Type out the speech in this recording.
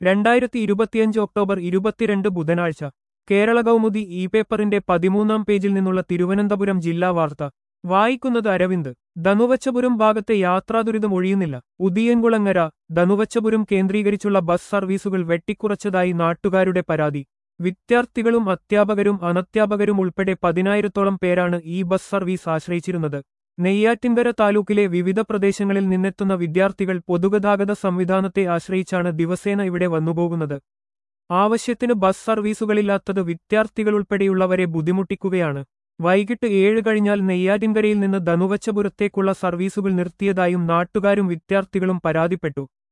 രണ്ടായിരത്തി ഇരുപത്തിയഞ്ച് ഒക്ടോബർ ഇരുപത്തിരണ്ട് ബുധനാഴ്ച കേരള കൗമുദി ഇ പേപ്പറിന്റെ പതിമൂന്നാം പേജിൽ നിന്നുള്ള തിരുവനന്തപുരം ജില്ലാ വാർത്ത വായിക്കുന്നത് അരവിന്ദ് ധനുവച്ചപുരം ഭാഗത്തെ യാത്രാദുരിതം ഒഴിയുന്നില്ല ഉദിയൻകുളങ്ങര ധനുവച്ചപുരം കേന്ദ്രീകരിച്ചുള്ള ബസ് സർവീസുകൾ വെട്ടിക്കുറച്ചതായി നാട്ടുകാരുടെ പരാതി വിദ്യാർത്ഥികളും അധ്യാപകരും അനധ്യാപകരും ഉൾപ്പെടെ പതിനായിരത്തോളം പേരാണ് ഈ ബസ് സർവീസ് ആശ്രയിച്ചിരുന്നത് നെയ്യാറ്റിൻകര താലൂക്കിലെ വിവിധ പ്രദേശങ്ങളിൽ നിന്നെത്തുന്ന വിദ്യാർത്ഥികൾ പൊതുഗതാഗത സംവിധാനത്തെ ആശ്രയിച്ചാണ് ദിവസേന ഇവിടെ വന്നുപോകുന്നത് ആവശ്യത്തിന് ബസ് സർവീസുകളില്ലാത്തത് വിദ്യാർത്ഥികളുൾപ്പെടെയുള്ളവരെ ബുദ്ധിമുട്ടിക്കുകയാണ് വൈകിട്ട് ഏഴ് കഴിഞ്ഞാൽ നെയ്യാറ്റിൻകരയിൽ നിന്ന് ധനുവച്ചപുരത്തേക്കുള്ള സർവീസുകൾ നിർത്തിയതായും നാട്ടുകാരും വിദ്യാർത്ഥികളും പരാതിപ്പെട്ടു